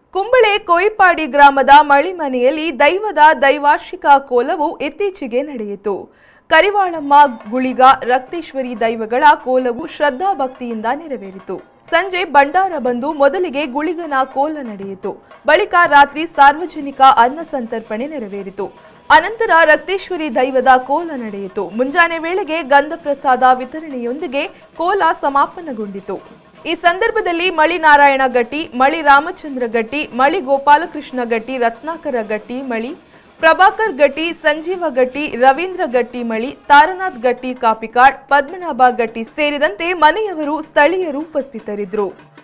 ಕುಂಬಳೆ ಕೊಯ್ಪಾಡಿ ಗ್ರಾಮದ ಮಳಿಮನೆಯಲ್ಲಿ ದೈವದ ದೈವಾರ್ಷಿಕ ಕೋಲವು ಇತ್ತೀಚೆಗೆ ನಡೆಯಿತು ಕರಿವಾಳಮ್ಮ ಗುಳಿಗ ರಕ್ತೇಶ್ವರಿ ದೈವಗಳ ಕೋಲವು ಶ್ರದ್ಧಾ ಭಕ್ತಿಯಿಂದ ನೆರವೇರಿತು ಸಂಜೆ ಭಂಡಾರ ಬಂದು ಮೊದಲಿಗೆ ಗುಳಿಗನ ಕೋಲ ನಡೆಯಿತು ಬಳಿಕ ರಾತ್ರಿ ಸಾರ್ವಜನಿಕ ಅನ್ನ ಸಂತರ್ಪಣೆ ನೆರವೇರಿತು ಅನಂತರ ರಕ್ತೇಶ್ವರಿ ದೈವದ ಕೋಲ ನಡೆಯಿತು ಮುಂಜಾನೆ ವೇಳೆಗೆ ಗಂಧ ಪ್ರಸಾದ ವಿತರಣೆಯೊಂದಿಗೆ ಕೋಲ ಸಮಾಪನಗೊಂಡಿತು ಈ ಸಂದರ್ಭದಲ್ಲಿ ಮಳಿ ನಾರಾಯಣ ಗಟ್ಟಿ ಮಳಿ ರಾಮಚಂದ್ರ ಗಟ್ಟಿ ಮಳಿ ಗೋಪಾಲಕೃಷ್ಣ ಗಟ್ಟಿ ರತ್ನಾಕರ ಗಟ್ಟಿ ಮಳಿ ಪ್ರಭಾಕರ್ ಗಟ್ಟಿ ಸಂಜೀವ ಗಟ್ಟಿ ರವೀಂದ್ರ ಗಟ್ಟಿ ಮಳಿ ತಾರನಾಥ್ ಗಟ್ಟಿ ಕಾಪಿಕಾಡ್ ಪದ್ಮನಾಭ ಗಟ್ಟಿ ಸೇರಿದಂತೆ ಮನೆಯವರು ಸ್ಥಳೀಯರು ಉಪಸ್ಥಿತರಿದ್ದರು